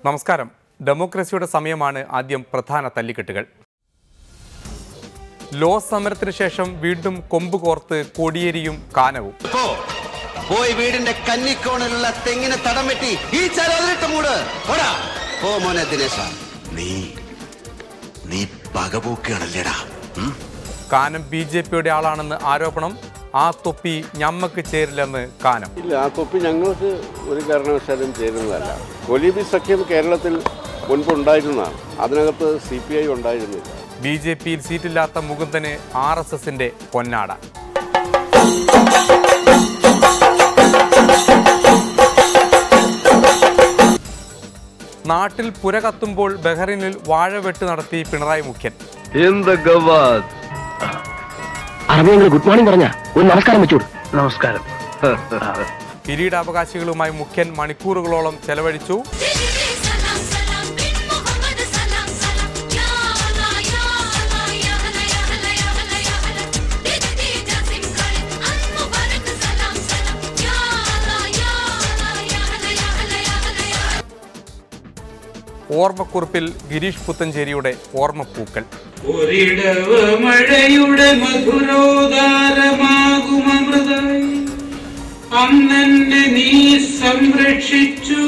നമസ്കാരം ഡെമോക്രസിയുടെ സമയമാണ് ആദ്യം പ്രധാന തല്ലിക്കെട്ടുകൾ ലോ സമരത്തിന് ശേഷം വീണ്ടും കൊമ്പ് കോർത്ത് കോടിയേരിയും കാനവും പോ പോയി വീടിന്റെ കന്നിക്കോണിലുള്ള തെങ്ങിന് തടം വെട്ടി ഈ ചരതിലിട്ട് മൂട് പോടാ പോ മോനെ ദിനേശ നീ നീ പകപോക്കുകയാണല്ലേടാ ഉം? കാനം ബി ജെ പിയുടെ ആളാണെന്ന് ആരോപണം ആ തൊപ്പി ഞമ്മക്ക് ചേരില്ലെന്ന് കാനം ഇല്ല ആ തൊപ്പി ഞങ്ങൾക്ക് ഒരു കാരണവശാലും ചേരുന്നതല്ല കൊലീബി സഖ്യം കേരളത്തിൽ മുൻപ് ഉണ്ടായിരുന്നതാണ് അതിനകത്ത് സി പി ഐ ഉണ്ടായിരുന്നില്ല ബി ജെ പിയിൽ സീറ്റില്ലാത്ത മുകുന്ദന് ആർ എസ് എസിന്റെ പൊന്നാട നാട്ടിൽ പുര കത്തുമ്പോൾ ബഹ്റിനിൽ വാഴവെട്ട് നടത്തി പിണറായി മുഖ്യൻ എന്ത് ഗവാദ് അറബിയങ്ങൾ ഗുഡ് മോർണിംഗ് പറഞ്ഞ ഒരു നമസ്കാരം വെച്ചോട് നമസ്കാരം കിരീടാവകാശികളുമായി മുഖ്യൻ മണിക്കൂറുകളോളം ചെലവഴിച്ചു سلام سلام بن محمد سلام سلام يا هلا يا هلا يا هلا يا هلا يا هلا يا هلا بدي جاسم قائد ان مبارك سلام سلام يا هلا يا هلا يا هلا يا هلا يا هلا يا هلا ഓർമ്മക്കുറിപ്പിൽ ഗിരീഷ് പുത്തഞ്ചേരിയുടെ ഓർമ്മപ്പൂക്കൾ ഒരിടവ് മഴയുടെ മധുരോദാരമാകുമൃതായി അന്നെ നീ സംരക്ഷിച്ചു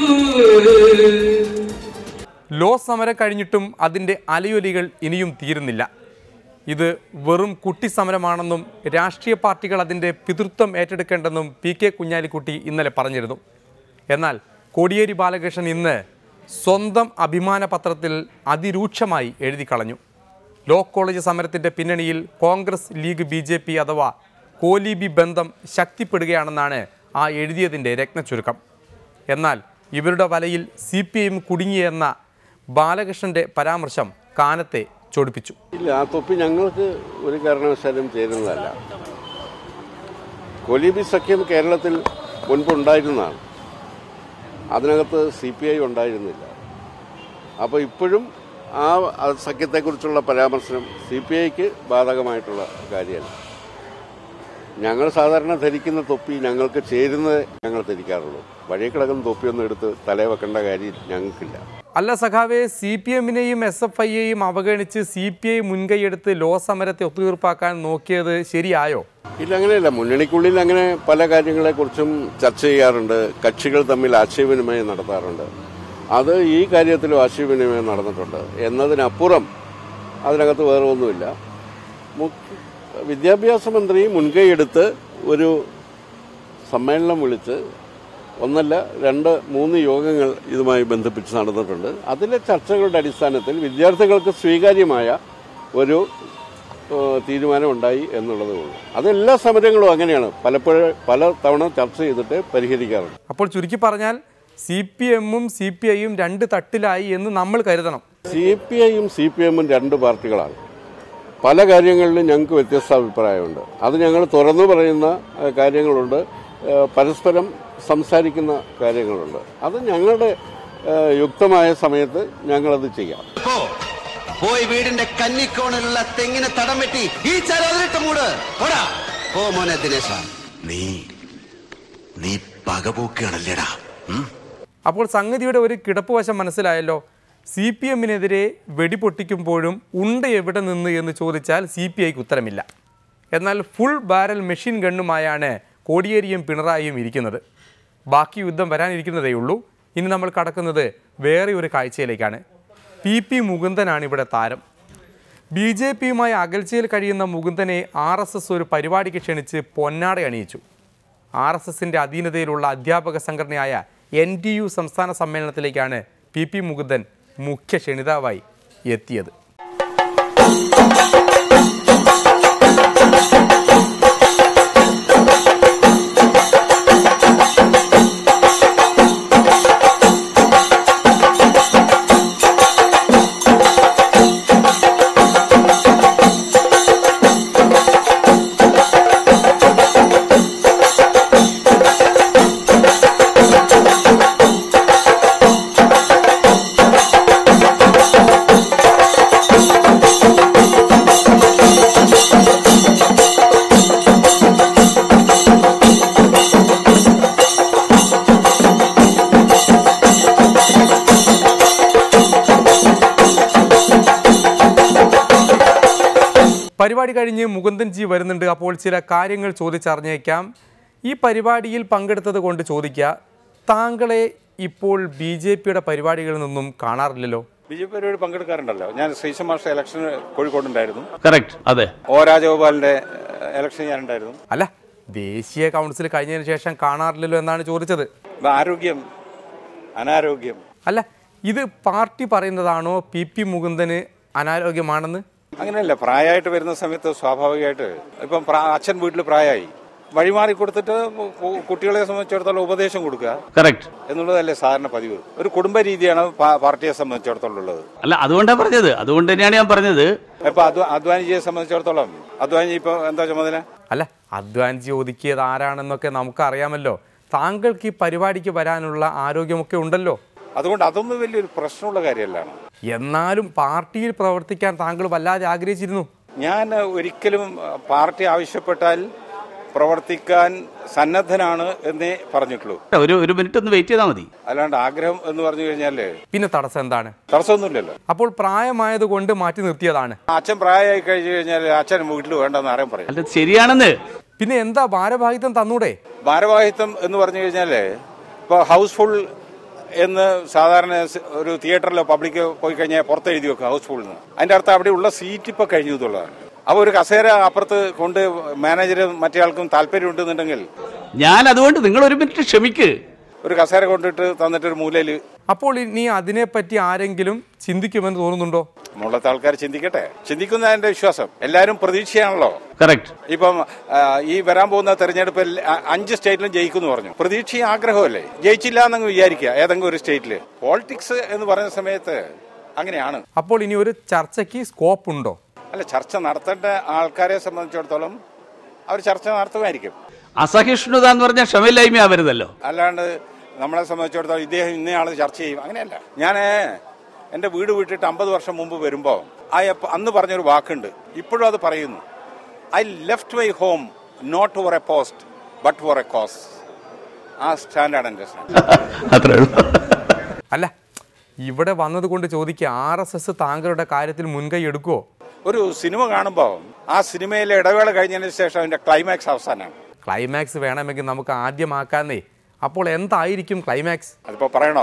ലോ സമരം കഴിഞ്ഞിട്ടും അതിൻ്റെ അലയൊലികൾ ഇനിയും തീരുന്നില്ല ഇത് വെറും കുട്ടി സമരമാണെന്നും രാഷ്ട്രീയ പാർട്ടികൾ അതിൻ്റെ പിതൃത്വം ഏറ്റെടുക്കേണ്ടെന്നും പി കെ കുഞ്ഞാലിക്കുട്ടി ഇന്നലെ പറഞ്ഞിരുന്നു എന്നാൽ കോടിയേരി ബാലകൃഷ്ണൻ ഇന്ന് സ്വന്തം അഭിമാന പത്രത്തിൽ അതിരൂക്ഷമായി എഴുതി കളഞ്ഞു ലോ കോളേജ് സമരത്തിൻ്റെ പിന്നണിയിൽ Congress League B J P അഥവാ കോലീബി ബന്ധം ശക്തിപ്പെടുകയാണെന്നാണ് ആ എഴുതിയതിൻ്റെ രത്നച്ചുരുക്കം എന്നാൽ ഇവരുടെ വലയിൽ സി പി എം കുടുങ്ങിയെന്ന ബാലകൃഷ്ണന്റെ പരാമർശം കാനത്തെ ചൊടിപ്പിച്ചു ഇല്ല ആ തൊപ്പി ഞങ്ങൾക്ക് ഒരു കാരണവശാലും ചേരുന്നതല്ല കൊലീബി സഖ്യം കേരളത്തിൽ മുൻപ് ഉണ്ടായിരുന്നതാണ് അതിനകത്ത് സി പി ഐ ഉണ്ടായിരുന്നില്ല അപ്പോൾ ഇപ്പോഴും ആ ആ സഖ്യത്തെക്കുറിച്ചുള്ള പരാമർശനം സി പി ഐക്ക് ബാധകമായിട്ടുള്ള കാര്യമല്ല ഞങ്ങൾ സാധാരണ ധരിക്കുന്ന തൊപ്പി ഞങ്ങൾക്ക് ചേരുന്നത് ഞങ്ങൾ ധരിക്കാറുള്ളൂ വഴി കിടക്കുന്ന തൊപ്പിയൊന്നും എടുത്ത് തലേ വെക്കേണ്ട കാര്യം ഞങ്ങൾക്കില്ല അല്ല സഖാവെ സി പി എമ്മിനെയും എസ് എഫ് ഐയെയും അവഗണിച്ച് സി പി ഐ മുൻകൈയെടുത്ത് ലോ സമരത്തെ ഒത്തുതീർപ്പാക്കാൻ നോക്കിയത് ശരിയായോ ഇല്ല അങ്ങനെയല്ല മുന്നണിക്കുള്ളിൽ അങ്ങനെ പല കാര്യങ്ങളെക്കുറിച്ചും ചർച്ച ചെയ്യാറുണ്ട് കക്ഷികൾ തമ്മിൽ ആശയവിനിമയം നടത്താറുണ്ട് അത് ഈ കാര്യത്തിലും ആശയവിനിമയം നടന്നിട്ടുണ്ട് എന്നതിനപ്പുറം അതിനകത്ത് വേറെ ഒന്നുമില്ല മുഖ്യ വിദ്യാഭ്യാസ മന്ത്രി മുൻകൈയെടുത്ത് ഒരു സമ്മേളനം വിളിച്ച് ഒന്നല്ല രണ്ട് മൂന്ന് യോഗങ്ങൾ ഇതുമായി ബന്ധിപ്പിച്ച് നടന്നിട്ടുണ്ട് അതിലെ ചർച്ചകളുടെ അടിസ്ഥാനത്തിൽ വിദ്യാർത്ഥികൾക്ക് സ്വീകാര്യമായ ഒരു ഏഹ്, തീരുമാനമുണ്ടായി എന്നുള്ളതേ ഉള്ളൂ അതെല്ലാ സമരങ്ങളും അങ്ങനെയാണ് പലപ്പോഴും പല തവണ ചർച്ച ചെയ്തിട്ട് പരിഹരിക്കാറുണ്ട് അപ്പോൾ ചുരുക്കി പറഞ്ഞാൽ സി പി എമ്മും സി പി ഐയും രണ്ട് തട്ടിലായി എന്ന് നമ്മൾ കരുതണം സി പി ഐയും സി പി എമ്മും രണ്ട് പാർട്ടികളാണ് പല കാര്യങ്ങളിലും ഞങ്ങൾക്ക് വ്യത്യസ്ത അഭിപ്രായമുണ്ട് അത് ഞങ്ങൾ തുറന്നു പറയുന്ന ഏഹ്, കാര്യങ്ങളുണ്ട് ഏഹ്, പരസ്പരം സംസാരിക്കുന്ന കാര്യങ്ങളുണ്ട് അത് ഞങ്ങളുടെ ഏഹ്, യുക്തമായ സമയത്ത് ഞങ്ങളത് ചെയ്യാം പോ പോയി വീടിന്റെ കന്നിക്കോണിലുള്ള തെങ്ങിന് തടം വെട്ടി ഈ ചരതിലിട്ട് മൂട് പോടാ പോ മോനെ ദിനേശ നീ നീ പകപോക്കുകയാണല്ലേടാ ഉം? അപ്പോൾ സംഗതിയുടെ ഒരു കിടപ്പ് വശം മനസ്സിലായല്ലോ സി പി എമ്മിനെതിരെ വെടിപൊട്ടിക്കുമ്പോഴും ഉണ്ട എവിടെ നിന്ന് എന്ന് ചോദിച്ചാൽ സി പി ഐക്ക് ഉത്തരമില്ല എന്നാൽ ഫുൾ ബാരൽ മെഷീൻ ഗണ്ണുമായാണ് കോടിയേരിയും പിണറായിയും ഇരിക്കുന്നത് ബാക്കി യുദ്ധം വരാനിരിക്കുന്നതേ ഉള്ളൂ ഇനി നമ്മൾ കടക്കുന്നത് വേറെ ഒരു കാഴ്ചയിലേക്കാണ് പി പി മുകുന്ദനാണ് ഇവിടെ താരം ബി ജെ പിയുമായി അകൽച്ചയിൽ കഴിയുന്ന മുകുന്ദനെ ആർ എസ് എസ് ഒരു പരിപാടിക്ക് ക്ഷണിച്ച് പൊന്നാട അണിയിച്ചു ആർ എസ് എസിൻ്റെ അധീനതയിലുള്ള അധ്യാപക സംഘടനയായ എൻ ടി യു സംസ്ഥാന സമ്മേളനത്തിലേക്കാണ് പി പി മുകുന്ദൻ മുഖ്യ ക്ഷണിതാവായി എത്തിയത് പരിപാടി കഴിഞ്ഞ് മുകുന്ദൻ ജി വരുന്നുണ്ട് അപ്പോൾ ചില കാര്യങ്ങൾ ചോദിച്ചറിഞ്ഞേക്കാം ഈ പരിപാടിയിൽ പങ്കെടുത്തത് കൊണ്ട് ചോദിക്കുക താങ്കളെ ഇപ്പോൾ ബി ജെ പിയുടെ പരിപാടികളിൽ നിന്നും കാണാറില്ലല്ലോ ബി ജെ പി പരിപാടി പങ്കെടുക്കാറുണ്ടല്ലോ ഞാൻ ശ്രീശം മാസ്റ്റർ ഇലക്ഷന് കോഴിക്കോടുണ്ടായിരുന്നു കറക്റ്റ് അതെ ഒ രാജഗോപാലിന്റെ ഇലക്ഷൻ ഞാനുണ്ടായിരുന്നു അല്ല ദേശീയ കൗൺസിൽ കഴിഞ്ഞതിന് ശേഷം കാണാറില്ലല്ലോ എന്നാണ് ചോദിച്ചത് ഇപ്പൊ ആരോഗ്യം അനാരോഗ്യം അല്ല ഇത് പാർട്ടി പറയുന്നതാണോ പി പി മുകുന്ദന് അനാരോഗ്യമാണെന്ന് അങ്ങനെയല്ല പ്രായമായിട്ട് വരുന്ന സമയത്ത് സ്വാഭാവികമായിട്ട് ഇപ്പം പ്രാ- അച്ഛൻ വീട്ടിൽ പ്രായമായി വഴിമാറി കൊടുത്തിട്ട് കു- കുട്ടികളെ സംബന്ധിച്ചിടത്തോളം ഉപദേശം കൊടുക്കുക കറക്റ്റ് എന്നുള്ളതല്ലേ സാധാരണ പതിവ് ഒരു കുടുംബ രീതിയാണ് പാ- പാർട്ടിയെ സംബന്ധിച്ചിടത്തോളം ഉള്ളത് അല്ല അതുകൊണ്ടാണ് പറഞ്ഞത് അതുകൊണ്ട് തന്നെയാണ് ഞാൻ പറഞ്ഞത് ഇപ്പൊ അദ്വ- അദ്വാനിജിയെ സംബന്ധിച്ചിടത്തോളം അദ്വാനിജി ഇപ്പൊ എന്താ ചുമതല അല്ല അധ്വാനിച്ച് ഒതുക്കിയത് ആരാണെന്നൊക്കെ നമുക്കറിയാമല്ലോ താങ്കൾക്ക് ഈ പരിപാടിക്ക് വരാനുള്ള ആരോഗ്യമൊക്കെ ഉണ്ടല്ലോ അതുകൊണ്ട് അതൊന്നും വലിയൊരു പ്രശ്നമുള്ള കാര്യമല്ല എന്നാലും പാർട്ടിയിൽ പ്രവർത്തിക്കാൻ താങ്കൾ വല്ലാതെ ആഗ്രഹിച്ചിരുന്നു ഞാൻ ഒരിക്കലും പാർട്ടി ആവശ്യപ്പെട്ടാൽ പ്രവർത്തിക്കാൻ സന്നദ്ധനാണ് എന്നേ പറഞ്ഞിട്ടുള്ളൂ ഒരു ഒരു മിനിറ്റ് ഒന്ന് വെയിറ്റ് ചെയ്താൽ മതി അല്ലാണ്ട് ആഗ്രഹം എന്ന് പറഞ്ഞു കഴിഞ്ഞാല് പിന്നെ തടസ്സം എന്താണ് തടസ്സമൊന്നുമില്ലല്ലോ അപ്പോൾ പ്രായമായത് കൊണ്ട് മാറ്റി നിർത്തിയതാണ് അച്ഛൻ പ്രായമായി കഴിഞ്ഞു കഴിഞ്ഞാൽ അച്ഛൻ വീട്ടിൽ വേണ്ടെന്ന് ആരും പറയും അല്ല ശരിയാണെന്ന് പിന്നെ എന്താ ഭാരവാഹിത്വം തന്നൂടെ ഭാരവാഹിത്വം എന്ന് പറഞ്ഞു കഴിഞ്ഞാല് ഇപ്പൊ ഹൗസ്ഫുൾ എന്ന് സാധാരണ സ് ഒരു തിയേറ്ററിലോ പബ്ലിക് പോയി കഴിഞ്ഞാൽ പുറത്ത് എഴുതി വെക്കും ഹൗസ്ഫുൾ എന്ന് അതിന്റെ അർത്ഥം അവിടെ ഉള്ള സീറ്റ് ഇപ്പൊ കഴിഞ്ഞു എന്നുള്ളതാണ് അപ്പൊ ഒരു കസേര അപ്പുറത്ത് കൊണ്ട് മാനേജരും മറ്റേ ആൾക്കും താല്പര്യം ഉണ്ടെന്നുണ്ടെങ്കിൽ ഞാൻ അതുകൊണ്ട് നിങ്ങൾ ഒരു മിനിറ്റ് ക്ഷമിക്ക് ഒരു കസേര കൊണ്ടിട്ട് തന്നിട്ട് ഒരു മൂലയിൽ അപ്പോൾ ഇനി അതിനെപ്പറ്റി ആരെങ്കിലും ചിന്തിക്കുമെന്ന് തോന്നുന്നുണ്ടോ മുള്ളത്തെ ആൾക്കാർ ചിന്തിക്കട്ടെ ചിന്തിക്കുന്ന എന്റെ വിശ്വാസം എല്ലാവരും പ്രതീക്ഷയാണല്ലോ കറക്റ്റ് ഇപ്പം ആ, ഈ വരാൻ പോകുന്ന തെരഞ്ഞെടുപ്പിൽ അ- അഞ്ച് സ്റ്റേറ്റിലും ജയിക്കുമെന്ന് പറഞ്ഞു പ്രതീക്ഷയും ആഗ്രഹമല്ലേ ജയിച്ചില്ല എന്നങ്ങ് വിചാരിക്കുക ഏതെങ്കിലും ഒരു സ്റ്റേറ്റിൽ പോളിറ്റിക്സ് എന്ന് പറയുന്ന സമയത്ത് അങ്ങനെയാണ് അപ്പോൾ ഇനി ഒരു ചർച്ചയ്ക്ക് സ്കോപ്പ് ഉണ്ടോ അല്ല ചർച്ച നടത്തേണ്ട ആൾക്കാരെ സംബന്ധിച്ചിടത്തോളം അവർ ചർച്ച നടത്തുമായിരിക്കും അസഹിഷ്ണുത എന്ന് പറഞ്ഞാൽ ക്ഷമയില്ലായ്മ ആവരുതല്ലോ അല്ലാണ്ട് നമ്മളെ സംബന്ധിച്ചിടത്തോളം ഇദ്ദേഹം ഇന്നയാൾ ചർച്ച ചെയ്യും അങ്ങനെയല്ല ഞാൻ എൻ്റെ വീട് വിട്ടിട്ട് അമ്പത് വർഷം മുമ്പ് വരുമ്പോൾ ആ എപ്പ- അന്ന് പറഞ്ഞൊരു വാക്കുണ്ട് ഇപ്പോഴും അത് പറയുന്നു I left my home not for a post but for a cause ആ സ്റ്റാൻഡാണ് എൻ്റെ സ്റ്റാൻഡ് അത്രേ ഉള്ളൂ അല്ല ഇവിടെ വന്നതുകൊണ്ട് ചോദിക്കുക ആർ എസ് എസ് താങ്കളുടെ കാര്യത്തിൽ മുൻകൈ എടുക്കുവോ ഒരു സിനിമ കാണുമ്പോൾ ആ സിനിമയിലെ ഇടവേള കഴിഞ്ഞതിന് ശേഷം അതിൻ്റെ ക്ലൈമാക്സ് അവസാനമാണ് ക്ലൈമാക്സ് വേണമെങ്കിൽ നമുക്ക് ആദ്യമാക്കാന്നേ അപ്പോൾ എന്തായിരിക്കും ക്ലൈമാക്സ് അതിപ്പോൾ പറയണോ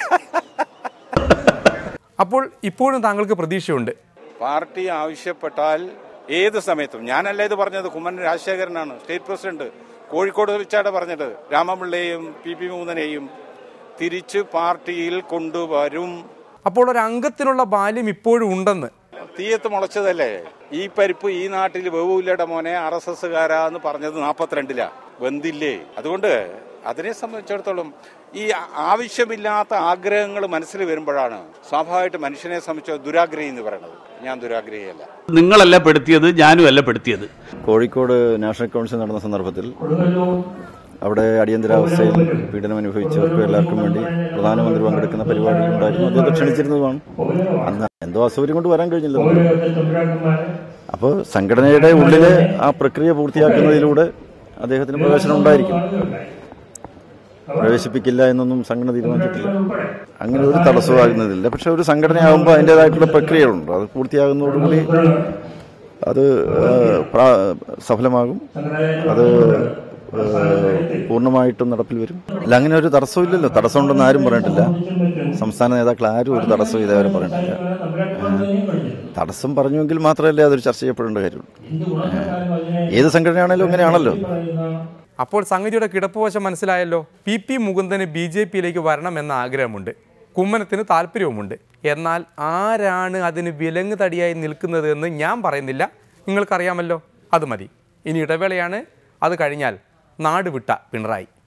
അപ്പോൾ ഇപ്പോഴും താങ്കൾക്ക് പ്രതീക്ഷയുണ്ട് പാർട്ടി ആവശ്യപ്പെട്ടാൽ ഏത് സമയത്തും ഞാനല്ല ഇത് പറഞ്ഞത് കുമ്മൻ രാജശേഖരനാണ് സ്റ്റേറ്റ് പ്രസിഡന്റ് കോഴിക്കോട് വെച്ചാണ് പറഞ്ഞത് രാമപിള്ളയെയും പി പി മൂന്നനെയും തിരിച്ച് പാർട്ടിയിൽ കൊണ്ടുവരും അപ്പോൾ ഒരു അംഗത്തിനുള്ള ബാല്യം ഇപ്പോഴും ഉണ്ടെന്ന് തീയത്ത് മുളച്ചതല്ലേ ഈ പരിപ്പ് ഈ നാട്ടിൽ വെവൂല്ലയുടെ മോനെ ആർ എസ് എസ്സുകാരാന്ന് പറഞ്ഞത് നാപ്പത്തിരണ്ടിലാ വെന്തില്ലേ അതുകൊണ്ട് അതിനെ സംബന്ധിച്ചിടത്തോളം ഈ ആവശ്യമില്ലാത്ത ആഗ്രഹങ്ങൾ മനസ്സിൽ വരുമ്പോഴാണ് സ്വാഭാവികമായിട്ട് മനുഷ്യനെ സംബന്ധിച്ച ദുരാഗ്രഹി എന്ന് പറയുന്നത് ഞാൻ ദുരാഗ്രഹിയല്ല നിങ്ങളല്ല പെടുത്തിയത് ഞാനും അല്ല പെടുത്തിയത് കോഴിക്കോട് നാഷണൽ കൗൺസിൽ നടന്ന സന്ദർഭത്തിൽ അവിടെ അടിയന്തരാവസ്ഥയിൽ പീഡനം അനുഭവിച്ചവർക്ക് എല്ലാവർക്കും വേണ്ടി പ്രധാനമന്ത്രി പങ്കെടുക്കുന്ന പരിപാടി ഉണ്ടായിരുന്നു അദ്ദേഹത്തെ ക്ഷണിച്ചിരുന്നതുമാണ് അന്ന് എന്തോ അസൗകര്യം കൊണ്ട് വരാൻ കഴിഞ്ഞില്ല അപ്പോൾ സംഘടനയുടെ ഉള്ളിലെ ആ പ്രക്രിയ പൂർത്തിയാക്കുന്നതിലൂടെ അദ്ദേഹത്തിന് പ്രവേശനം ഉണ്ടായിരിക്കും പ്രവേശിപ്പിക്കില്ല എന്നൊന്നും സംഘടന തീരുമാനിച്ചിട്ടില്ല അങ്ങനെ ഒരു തടസ്സമാകുന്നതില്ല പക്ഷെ ഒരു സംഘടനയാകുമ്പോൾ അതിൻ്റെതായിട്ടുള്ള പ്രക്രിയകളുണ്ട് അത് പൂർത്തിയാകുന്നതോടുകൂടി അത് ഏഹ്, പ്രാ- സഫലമാകും അത് ഏഹ്, പൂർണ്ണമായിട്ടും നടപ്പിൽ വരും അല്ല അങ്ങനെ ഒരു തടസ്സമില്ലല്ലോ തടസ്സമുണ്ടെന്ന് ആരും പറഞ്ഞിട്ടില്ല സംസ്ഥാന നേതാക്കൾ ആരും ഒരു തടസ്സം ഇതേവരെ പറഞ്ഞിട്ടില്ല ഏഹ്, തടസ്സം പറഞ്ഞുവെങ്കിൽ മാത്രമല്ലേ അതൊരു ചർച്ച ചെയ്യപ്പെടേണ്ട കാര്യമുള്ളൂ ഏഹ്, ഏത് സംഘടനയാണേലും അങ്ങനെയാണല്ലോ അപ്പോൾ സംഗതിയുടെ കിടപ്പുവശം മനസ്സിലായല്ലോ പി പി മുകുന്ദന് ബി ജെ പിയിലേക്ക് വരണമെന്ന ആഗ്രഹമുണ്ട് കുമ്മനത്തിന് താല്പര്യവുമുണ്ട് എന്നാൽ ആരാണ് അതിന് വിലങ്ങ് തടിയായി നിൽക്കുന്നത് എന്ന് ഞാൻ പറയുന്നില്ല നിങ്ങൾക്കറിയാമല്ലോ അത് മതി ഇനി ഇടവേളയാണ് അത് കഴിഞ്ഞാൽ നാട് വിട്ട പിണറായി